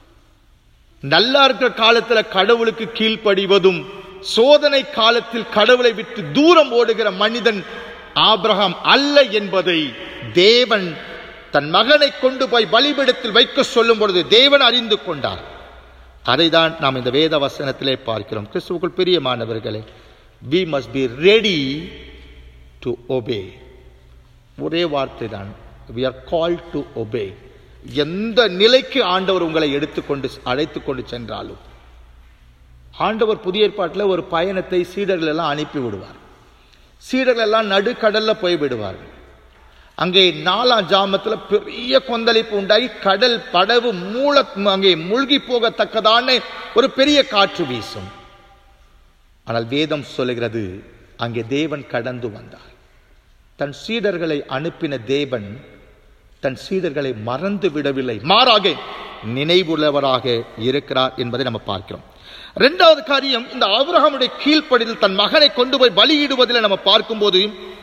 நல்லா இருக்கிற காலத்துல கடவுளுக்கு கீழ்ப்படிவதும் சோதனை காலத்தில் கடவுளை விட்டு தூரம் ஓடுகிற மனிதன் ஆபிரகாம் அல்ல என்பதை தேவன் தன் மகனை கொண்டு போய் பலிபீடத்தில் வைக்க சொல்லும் பொழுது தேவன் அறிந்து கொண்டார் அதைதான் நாம் இந்த வேத வசனத்திலே பார்க்கிறோம் கிறிஸ்துவுக்குள் பிரியமானவர்களே we must be ready to obey ஒரே வார்த்தை தான் we are called to obey எந்த நிலைக்கு ஆண்டவர் உங்களை எடுத்துக்கொண்டு அழைத்து கொண்டு சென்றாலும் ஆண்டவர் புதிய ஏற்பாட்டில் ஒரு பயணத்தை சீடர்கள் எல்லாம் அனுப்பி விடுவார் சீடர்கள் எல்லாம் நடுக்கடல்ல போய் விடுவார்கள் அங்கே நாலாம் ஜாமத்துல பெரிய கொந்தளிப்பு உண்டாகி கடல் படவு மூல அங்கே மூழ்கி போகத்தக்கதான ஒரு பெரிய காற்று வீசும் ஆனால் வேதம் சொல்லுகிறது அங்கே தேவன் கடந்து வந்தார் தன் சீடர்களை அனுப்பின தேவன் தன் சீடர்களை மறந்து விடவில்லை மாறாக நினைவுள்ளவராக இருக்கிறார் என்பதை நம்ம பார்க்கிறோம் இரண்டாவது காரியம் இந்த ஆபிரகாமுடைய கீழ்ப்படியில் தன் மகனை கொண்டு போய் பலியிடுவதில் நம்ம பார்க்கும்போது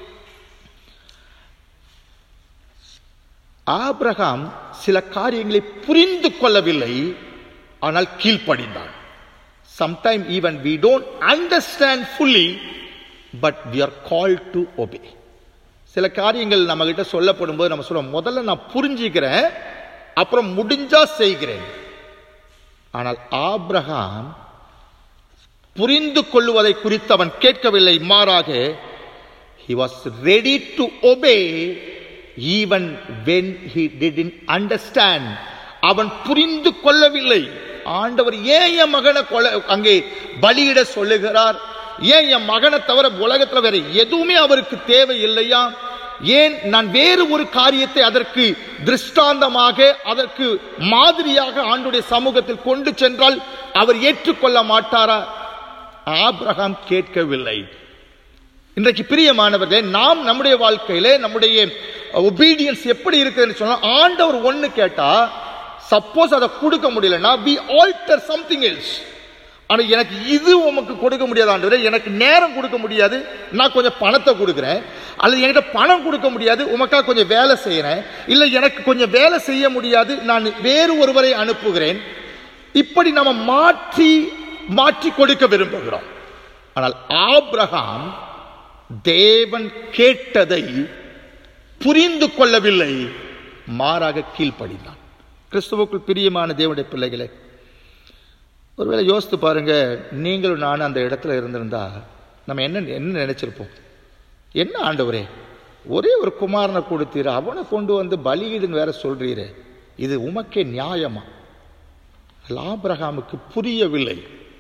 ஆபிரகாம் சில காரியங்களை புரிந்து கொள்ளவில்லை ஆனால் கீழ்ப்படிந்தான் sometime even we don't understand fully but we are call to obey சில காரியங்கள் நம்ம கிட்ட சொல்லப்படும் போது நம்ம சொல்லுவோம் முதல்ல நான் புரிஞ்சுக்கிறேன் அப்புறம் முடிஞ்சா செய்கிறேன் ஆனால் ஆபிரகாம் புரிந்து கொள்வதை குறித்து அவன் கேட்கவில்லை மாறாக he was ready to obey even when he didn't understand அவன் புரிந்து கொள்ளவில்லை ஆண்டவர் ஏன் என் மகனை கொலை அங்கே பலியிட சொல்லுகிறார் ஏன் என் மகனை தவிர உலகத்துல வேற எதுவுமே அவருக்கு தேவை இல்லையா ஏன் நான் வேறு ஒரு காரியத்தை அதற்கு திருஷ்டாந்தமாக அதற்கு மாதிரியாக ஆண்டுடைய சமூகத்தில் கொண்டு சென்றால் அவர் ஏற்றுக்கொள்ள மாட்டாரா ஆபிரகாம் கேட்கவில்லை இன்றைக்கு பிரியமானவர்களே நாம் நம்முடைய வாழ்க்கையிலே நம்முடைய ஒபீடியன்ஸ் எப்படி இருக்குதுன்னு சொன்னா ஆண்டவர் ஒண்ணு கேட்டா சப்போஸ் அதை கொடுக்க முடியலன்னா வி ஆல்டர் சம்திங் எல்ஸ் ஆனா எனக்கு இது உமக்கு கொடுக்க முடியாது ஆண்டவரே எனக்கு நேரம் கொடுக்க முடியாது நான் கொஞ்சம் பணத்தை கொடுக்குறேன் அல்லது என்கிட்ட பணம் கொடுக்க முடியாது உமக்காக கொஞ்சம் வேலை செய்யறேன் இல்லை எனக்கு கொஞ்சம் வேலை செய்ய முடியாது நான் வேறு ஒருவரை அனுப்புகிறேன் இப்படி நம்ம மாற்றி மாற்றி கொடுக்க விரும்புகிறோம் ஆனால் ஆபிரகாம் தேவன் கேட்டதை புரிந்து கொள்ளவில்லை மாறாக கீழ்ப்படிந்தான் கிறிஸ்துவுக்குள் பிரியமான தேவனுடைய பிள்ளைகளே ஒருவேளை யோசித்து பாருங்க நீங்களும் நானும் அந்த இடத்துல இருந்திருந்தா நம்ம என்ன என்ன நினைச்சிருப்போம் என்ன ஆண்டவரே ஒரே ஒரு குமாரனை கொடுத்தீர் அவனை கொண்டு வந்து பலியிடுன்னு வேற சொல்றீரே இது உமக்கே நியாயமா ஆபிரகாமுக்கு புரியவில்லை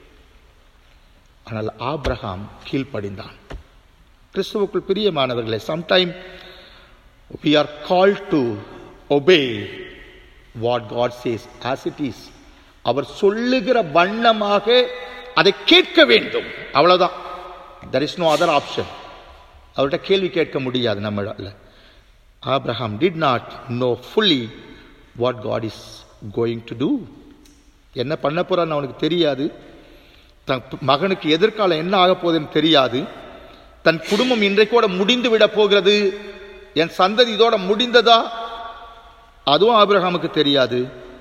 ஆனால் ஆபிரகாம் கீழ்ப்படிந்தான் கிறிஸ்துவுக்குள் பிரியமானவர்களே sometime we are called to obey what God says as it is அவர் சொல்லுகிற வண்ணமாக அதை கேட்க வேண்டும் அவ்வளவுதான் there is no other option அவர்கிட்ட கேள்வி கேட்க முடியாது நம்மளால Abraham did not know fully what God is going to do என்ன பண்ண போறான்னு அவனுக்கு தெரியாது தன் மகனுக்கு எதிர்காலம் என்ன ஆக போகுதுன்னு தெரியாது தன் குடும்பம் இன்றைக்கோட முடிந்து விட போகிறது என் சந்ததி இதோட முடிந்ததா அதுவும் ஆபிரகாமுக்கு தெரியாது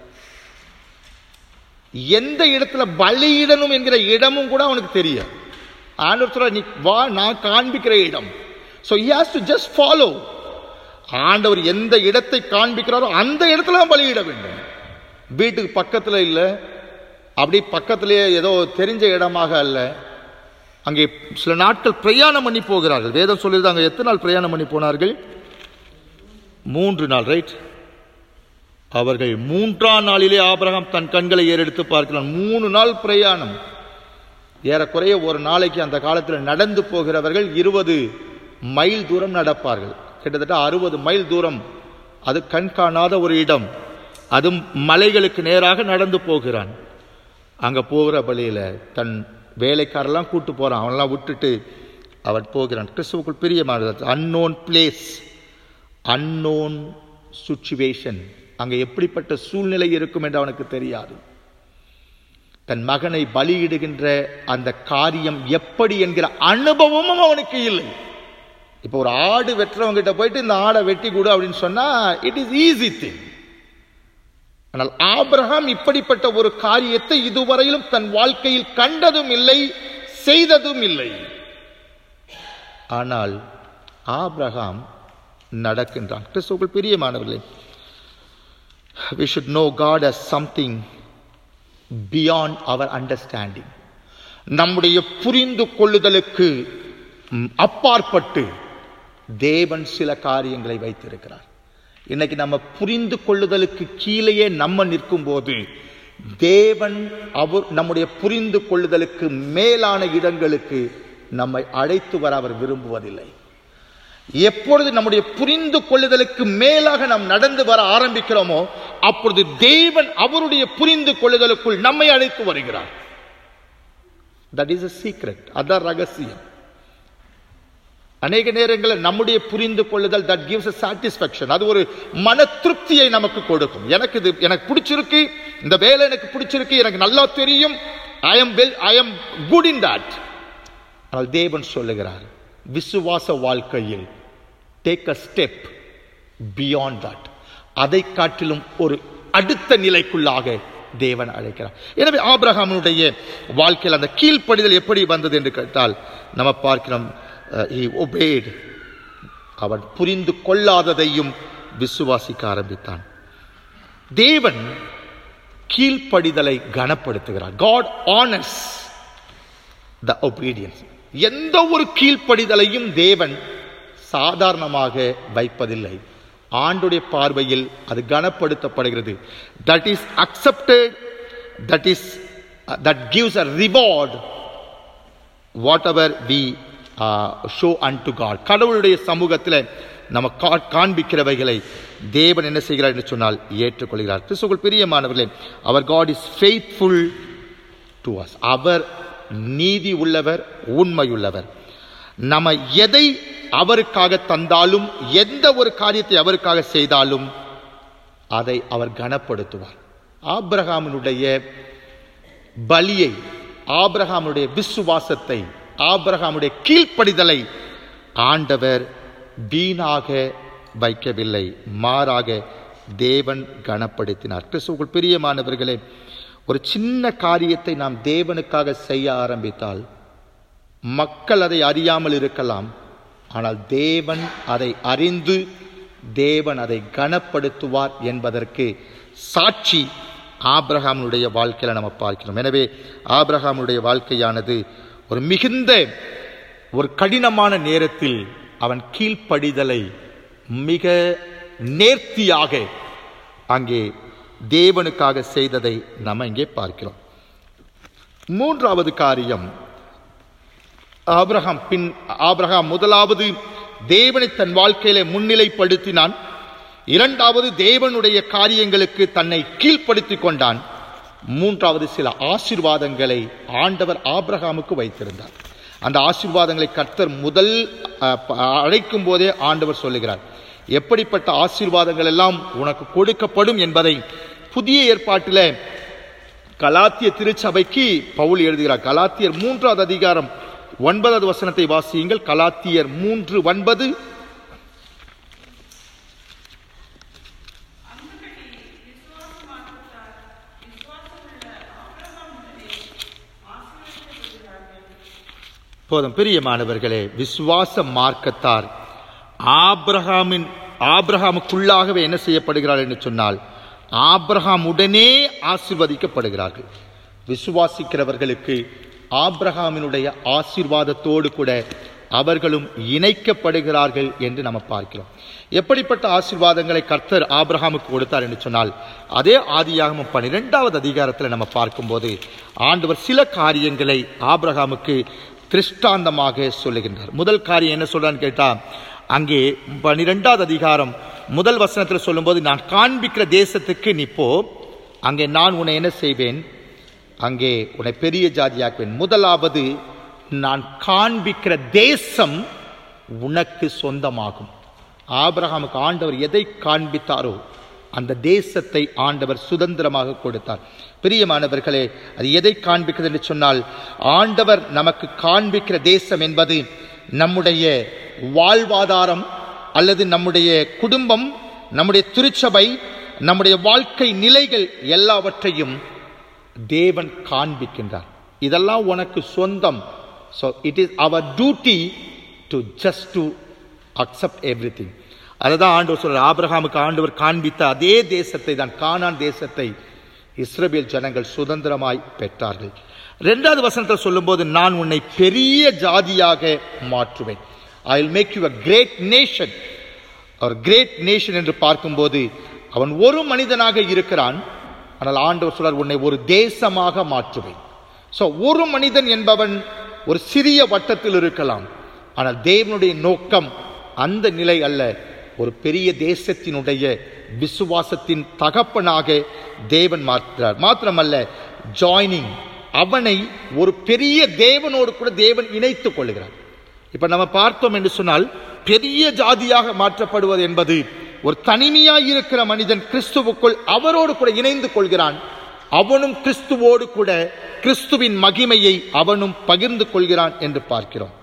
எந்த இடத்துல பலியிடணும் என்கிற இடமும் கூட அவனுக்கு தெரியாது ஆண்டவர் நீ வா நான் காண்பிக்கிற இடம் so he has to just follow ஆண்டவர் எந்த இடத்தை காண்பிக்கிறாரோ அந்த இடத்துல தான் பலியிட வேண்டும் வீட்டுக்கு பக்கத்தில் இல்லை அப்படி பக்கத்திலேயே ஏதோ தெரிஞ்ச இடமாக அல்ல அங்கே சில நாட்கள் பிரயாணம் பண்ணி போகிறார்கள் வேதம் சொல்லியது அங்கே எத்தனை நாள் பிரயாணம் பண்ணி போனார்கள் மூன்று நாள் ரைட் அவர்கள் மூன்றாம் நாளிலே ஆபிரகாம் தன் கண்களை ஏறெடுத்து பார்க்கிறான் மூணு நாள் பிரயாணம் ஏறக்குறைய ஒரு நாளைக்கு அந்த காலத்தில் நடந்து போகிறவர்கள் இருபது மைல் தூரம் நடப்பார்கள் கிட்டத்தட்ட அறுபது மைல் தூரம் அது கண் காணாத ஒரு இடம் அதுவும் மலைகளுக்கு நேராக நடந்து போகிறான் அங்க போகிற வழியில தன் வேலைக்காரெல்லாம் கூட்டு போறான் அவனெல்லாம் விட்டுட்டு அவன் போகிறான் கிறிஸ்துவுக்குள் பிரியமானது அன்னோன் பிளேஸ் அன்னோன் சுச்சுவேஷன் அங்கே எப்படிப்பட்ட சூழ்நிலை இருக்கும் என்று அவனுக்கு தெரியாது தன் மகனை பலியிடுகின்ற அந்த காரியம் எப்படி என்கிற அனுபவமும் அவனுக்கு இல்லை இப்போ ஒரு ஆடு வெட்டுறவங்கிட்ட போயிட்டு இந்த ஆடை வெட்டி கொடு அப்படின்னு சொன்னா இட் இஸ் ஈஸி திங் ஆனால் ஆபிரகாம் இப்படிப்பட்ட ஒரு காரியத்தை இதுவரையிலும் தன் வாழ்க்கையில் கண்டதும் இல்லை செய்ததும் இல்லை ஆனால் ஆபிரகாம் நடக்கின்றான் கிறிஸ்துவுக்குள் பிரியமானவர்களே we should know God as something beyond our understanding நம்முடைய புரிந்து கொள்ளுதலுக்கு ம், அப்பாற்பட்டு தேவன் சில காரியங்களை வைத்திருக்கிறார் இன்னைக்கு நம்ம புரிந்து கொள்ளுதலுக்கு கீழேயே நம்ம நிற்கும் போது தேவன் அவர் நம்முடைய புரிந்து கொள்ளுதலுக்கு மேலான இடங்களுக்கு நம்மை அழைத்து வர அவர் விரும்புவதில்லை எப்பொழுது நம்முடைய புரிந்து கொள்ளுதலுக்கு மேலாக நாம் நடந்து வர ஆரம்பிக்கிறோமோ அப்பொழுது தேவன் அவருடைய புரிந்து கொள்ளுதலுக்குள் நம்மை அழைத்து வருகிறார் தட் இஸ் a சீக்ரெட் அதான் ரகசியம் அநேக நேரங்களில் நம்முடைய புரிந்து கொள்ளுதல் தட் gives a satisfaction அது ஒரு மன திருப்தியை நமக்கு கொடுக்கும் எனக்கு இது எனக்கு பிடிச்சிருக்கு இந்த வேலை எனக்கு பிடிச்சிருக்கு எனக்கு நல்லா தெரியும் I am well I am good in that ஆனால் தேவன் சொல்லுகிறார் விசுவாச வாழ்க்கையில் take a step beyond that அதை காட்டிலும் ஒரு அடுத்த நிலைக்குள்ளாக தேவன் அழைக்கிறார் எனவே ஆபிரகாமுடைய வாழ்க்கையில் அந்த கீழ்ப்படிதல் எப்படி வந்தது என்று கேட்டால் நம்ம பார்க்கிறோம் he obeyed அவன் புரிந்து கொள்ளாததையும் விசுவாசிக்க ஆரம்பித்தான் தேவன் கீழ்ப்படிதலை கனப்படுத்துகிறார் காட் ஆனர்ஸ் த obedience எந்த ஒரு கீழ்ப்படிதலையும் தேவன் சாதாரணமாக வைப்பதில்லை ஆண்டுடைய பார்வையில் அது கனப்படுத்தப்படுகிறது that is accepted that is that gives a reward whatever we show unto God கடவுளுடைய சமூகத்தில் நம்ம கா- காண்பிக்கிறவைகளை தேவன் என்ன செய்கிறார் என்று சொன்னால் ஏற்றுக்கொள்கிறார் கிறிஸ்துக்குள் பிரியமானவர்களே அவர் God is faithful to us அவர் நீதி உள்ளவர் உண்மையுள்ளவர் நம்ம எதை அவருக்காக தந்தாலும் எந்த ஒரு காரியத்தை அவருக்காக செய்தாலும் அதை அவர் கனப்படுத்துவார் ஆபிரகாமினுடைய பலியை ஆபிரகாமுடைய விசுவாசத்தை ஆபிரகாமுடைய கீழ்ப்படிதலை ஆண்டவர் வீணாக வைக்கவில்லை மாறாக தேவன் கனப்படுத்தினார் கிறிஸ்துவுக்குள் பிரியமானவர்களே ஒரு சின்ன காரியத்தை நாம் தேவனுக்காக செய்ய ஆரம்பித்தால் மக்கள் அதை அறியாமல் இருக்கலாம் ஆனால் தேவன் அதை அறிந்து தேவன் அதை கனப்படுத்துவார் என்பதற்கு சாட்சி ஆபிரகாமுடைய வாழ்க்கையில நம்ம பார்க்கிறோம் எனவே ஆபிரகாமுடைய வாழ்க்கையானது ஒரு மிகுந்த ஒரு கடினமான நேரத்தில் அவன் கீழ்ப்படிதலை மிக நேர்த்தியாக அங்கே தேவனுக்காக செய்ததை நம்ம இங்கே பார்க்கிறோம் மூன்றாவது காரியம் ஆபிரகாம் பின் ஆபிரகாம் முதலாவது தேவனை தன் வாழ்க்கையில முன்னிலைப்படுத்தினான் இரண்டாவது தேவனுடைய காரியங்களுக்கு தன்னை கீழ்ப்படுத்திக் கொண்டான் மூன்றாவது சில ஆசீர்வாதங்களை ஆண்டவர் ஆபிரகாமுக்கு வைத்திருந்தார் அந்த ஆசீர்வாதங்களை கர்த்தர் முதல் அஹ், ப- அழைக்கும் போதே ஆண்டவர் சொல்லுகிறார் எப்படிப்பட்ட ஆசீர்வாதங்கள் எல்லாம் உனக்கு கொடுக்கப்படும் என்பதை புதிய ஏற்பாட்டில் கலாத்திய திருச்சபைக்கு பவுல் எழுதுகிறார் கலாத்தியர் மூன்றாவது அதிகாரம் ஒன்பதாவது வசனத்தை வாசியுங்கள் கலாத்தியர் மூன்று ஒன்பது போதும் பிரியமானவர்களே விசுவாச மார்க்கத்தார் ஆபிரகாமின் ஆபிரகாமுக்குள்ளாகவே என்ன செய்யப்படுகிறார் என்று சொன்னால் ஆபிரகாம் உடனே ஆசீர்வதிக்கப்படுகிறார்கள் விசுவாசிக்கிறவர்களுக்கு ஆபிரகாமினுடைய ஆசீர்வாதத்தோடு கூட அவர்களும் இணைக்கப்படுகிறார்கள் என்று நம்ம பார்க்கிறோம் எப்படிப்பட்ட ஆசீர்வாதங்களை கர்த்தர் ஆபிரகாமுக்கு கொடுத்தார் என்று சொன்னால் அதே ஆதியாகமம் பன்னிரெண்டாவது அதிகாரத்தில் நம்ம பார்க்கும்போது ஆண்டவர் சில காரியங்களை ஆபிரகாமுக்கு திருஷ்டாந்தமாக சொல்லுகின்றார் முதல் காரியம் என்ன சொல்றான்னு கேட்டா அங்கே பன்னிரெண்டாவது அதிகாரம் முதல் வசனத்தில் சொல்லும்போது நான் காண்பிக்கிற தேசத்துக்கு நீ போ அங்கே நான் உன்னை என்ன செய்வேன் அங்கே உன்னை பெரிய ஜாதியாக்குவேன் முதலாவது நான் காண்பிக்கிற தேசம் உனக்கு சொந்தமாகும் ஆபிரகாமுக்கு ஆண்டவர் எதை காண்பித்தாரோ அந்த தேசத்தை ஆண்டவர் சுதந்திரமாக கொடுத்தார் பிரியமானவர்களே அது எதை காண்பிக்கிறது என்று சொன்னால் ஆண்டவர் நமக்கு காண்பிக்கிற தேசம் என்பது நம்முடைய வாழ்வாதாரம் அல்லது நம்முடைய குடும்பம் நம்முடைய திருச்சபை நம்முடைய வாழ்க்கை நிலைகள் எல்லாவற்றையும் தேவன் காண்பிக்கின்றார் இதெல்லாம் உனக்கு சொந்தம் so it is our duty to just to accept everything அதுதான் ஆண்டவர் சொல்றார் ஆபிரகாமுக்கு ஆண்டவர் காண்பித்த அதே தேசத்தை தான் கானான் தேசத்தை இஸ்ரவேல் ஜனங்கள் சுதந்திரமாய் பெற்றார்கள் ரெண்டாவது வசனத்தில் சொல்லும்போது நான் உன்னை பெரிய ஜாதியாக மாற்றுவேன் I will make you a great nation அவர் கிரேட் நேஷன் என்று பார்க்கும்போது அவன் ஒரு மனிதனாக இருக்கிறான் ஆனால் ஆண்டவர் சொல்றார் உன்னை ஒரு தேசமாக மாற்றுவேன் ஸோ ஒரு மனிதன் என்பவன் ஒரு சிறிய வட்டத்தில் இருக்கலாம் ஆனால் தேவனுடைய நோக்கம் அந்த நிலை அல்ல ஒரு பெரிய தேசத்தினுடைய விசுவாசத்தின் தகப்பனாக தேவன் மாற்றுகிறார் மாத்திரமல்ல ஜாயினிங் அவனை ஒரு பெரிய தேவனோடு கூட தேவன் இணைத்துக் கொள்கிறார் இப்ப நம்ம பார்த்தோம் என்று சொன்னால் பெரிய ஜாதியாக மாற்றப்படுவது என்பது ஒரு தனிமையாய் இருக்கிற மனிதன் கிறிஸ்துவுக்குள் அவரோடு கூட இணைந்து கொள்கிறான் அவனும் கிறிஸ்துவோடு கூட கிறிஸ்துவின் மகிமையை அவனும் பகிர்ந்து கொள்கிறான் என்று பார்க்கிறோம்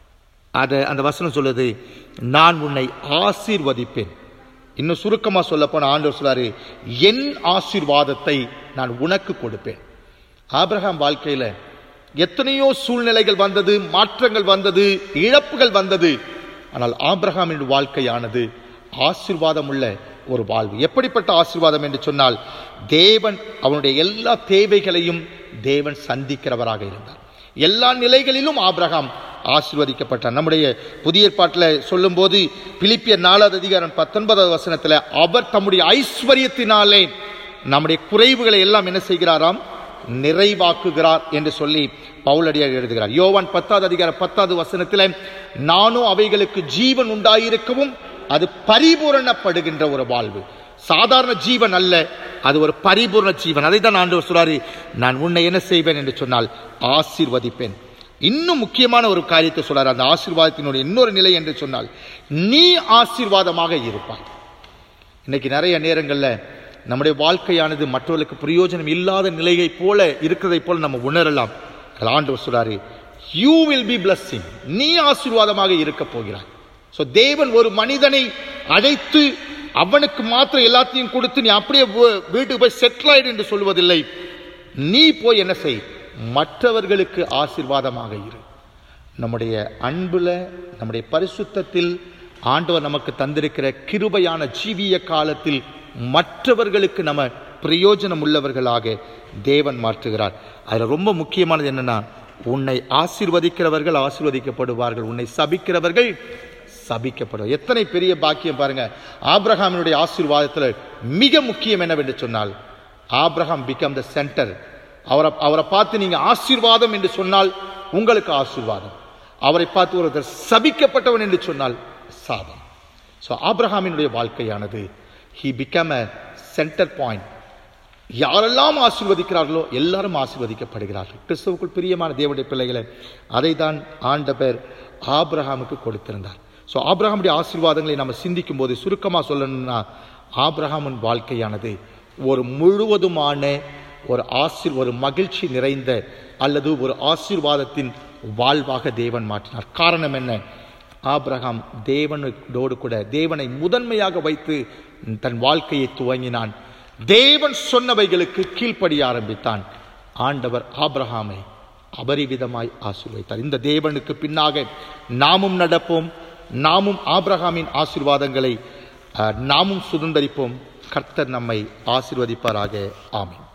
அத அந்த வசனம் சொல்லுது நான் உன்னை ஆசீர்வதிப்பேன் இன்னும் சுருக்கமா சொல்லப்போன ஆண்டவர் சொல்றாரு என் ஆசீர்வாதத்தை நான் உனக்கு கொடுப்பேன் ஆபிரகாம் வாழ்க்கையில எத்தனையோ சூழ்நிலைகள் வந்தது மாற்றங்கள் வந்தது இழப்புகள் வந்தது ஆனால் ஆபிரகாமின் வாழ்க்கையானது ஆசீர்வாதம் உள்ள ஒரு வாழ்வு எப்படிப்பட்ட ஆசீர்வாதம் என்று சொன்னால் தேவன் அவனுடைய எல்லா தேவைகளையும் தேவன் சந்திக்கிறவராக இருந்தார் எல்லா நிலைகளிலும் ஆபிரகாம் ஆசீர்வதிக்கப்பட்டார் நம்முடைய புதிய ஏற்பாட்டில் சொல்லும்போது பிலிப்பியர் நாலாவது அதிகாரம் பத்தொன்பதாவது வசனத்தில் அவர் தம்முடைய ஐஸ்வர்யத்தினாலே நம்முடைய குறைவுகளை எல்லாம் என்ன செய்கிறாராம் நிறைவாக்குகிறார் என்று சொல்லி பவுலடியார் எழுதுகிறார் யோவான் பத்தாவது அதிகாரம் பத்தாவது வசனத்தில் நானும் அவைகளுக்கு ஜீவன் உண்டாயிருக்கவும் அது பரிபூரணப்படுகின்ற ஒரு வாழ்வு சாதாரண ஜீவன் அல்ல அது ஒரு பரிபூர்ண ஜீவன் அதை தான் ஆண்டவர் சொல்றாரு நான் உன்னை என்ன செய்வேன் என்று சொன்னால் ஆசீர்வதிப்பேன் இன்னும் முக்கியமான ஒரு காரியத்தை சொல்றாரு அந்த ஆசீர்வாதத்தினுடைய இன்னொரு நிலை என்று சொன்னால் நீ ஆசீர்வாதமாக இருப்பாய் இன்னைக்கு நிறைய நேரங்கள்ல நம்முடைய வாழ்க்கையானது மற்றவர்களுக்கு பிரயோஜனம் இல்லாத நிலையை போல இருக்கிறதை போல நம்ம உணரலாம் அதில் ஆண்டவர் சொல்றாரு யூ வில் பி blessing நீ ஆசீர்வாதமாக இருக்க போகிறாய் ஸோ தேவன் ஒரு மனிதனை அழைத்து அவனுக்கு மாத்திரம் எல்லாத்தையும் கொடுத்து நீ அப்படியே வீ- வீட்டுக்கு போய் செட்டில் ஆயிடு என்று சொல்வதில்லை நீ போய் என்ன செய் மற்றவர்களுக்கு ஆசீர்வாதமாக இரு நம்முடைய அன்புல நம்முடைய பரிசுத்தத்தில் ஆண்டவர் நமக்கு தந்திருக்கிற கிருபையான ஜீவிய காலத்தில் மற்றவர்களுக்கு நம்ம பிரயோஜனம் உள்ளவர்களாக தேவன் மாற்றுகிறார் அதில் ரொம்ப முக்கியமானது என்னன்னா உன்னை ஆசீர்வதிக்கிறவர்கள் ஆசீர்வதிக்கப்படுவார்கள் உன்னை சபிக்கிறவர்கள் சபிக்கப்படும் எத்தனை பெரிய பாக்கியம் பாருங்க ஆபிரகாமினுடைய ஆசீர்வாதத்தில் மிக முக்கியம் என்னவென்று சொன்னால் ஆபிரகாம் பிகம் த சென்டர் அவரை அவரை பார்த்து நீங்க ஆசீர்வாதம் என்று சொன்னால் உங்களுக்கு ஆசீர்வாதம் அவரை பார்த்து ஒருத்தர் சபிக்கப்பட்டவன் என்று சொன்னால் சாபம் ஸோ ஆபிரகாமினுடைய வாழ்க்கையானது he become a centre point யாரெல்லாம் ஆசீர்வதிக்கிறார்களோ எல்லாரும் ஆசீர்வதிக்கப்படுகிறார்கள் கிறிஸ்துவுக்குள் பிரியமான தேவனுடைய பிள்ளைகளை அதை தான் ஆண்டவர் ஆபிரகாமுக்கு கொடுத்திருந்தார் ஸோ ஆபிரகாமுடைய ஆசீர்வாதங்களை நம்ம சிந்திக்கும் போது சுருக்கமாக சொல்லணும்னா ஆபிரகாமின் வாழ்க்கையானது ஒரு முழுவதுமான ஒரு ஆசீர் ஒரு மகிழ்ச்சி நிறைந்த அல்லது ஒரு ஆசீர்வாதத்தின் வாழ்வாக தேவன் மாற்றினார் காரணம் என்ன ஆபிரகாம் தேவனோடு கூட தேவனை முதன்மையாக வைத்து தன் வாழ்க்கையை துவங்கினான் தேவன் சொன்னவைகளுக்கு கீழ்ப்படிய ஆரம்பித்தான் ஆண்டவர் ஆபிரகாமை அபரிவிதமாய் ஆசீர்வதித்தார் இந்த தேவனுக்கு பின்னாக நாமும் நடப்போம் நாமும் ஆபிரகாமின் ஆசீர்வாதங்களை அஹ், நாமும் சுதந்தரிப்போம் கர்த்தர் நம்மை ஆசீர்வதிப்பாராக ஆமென்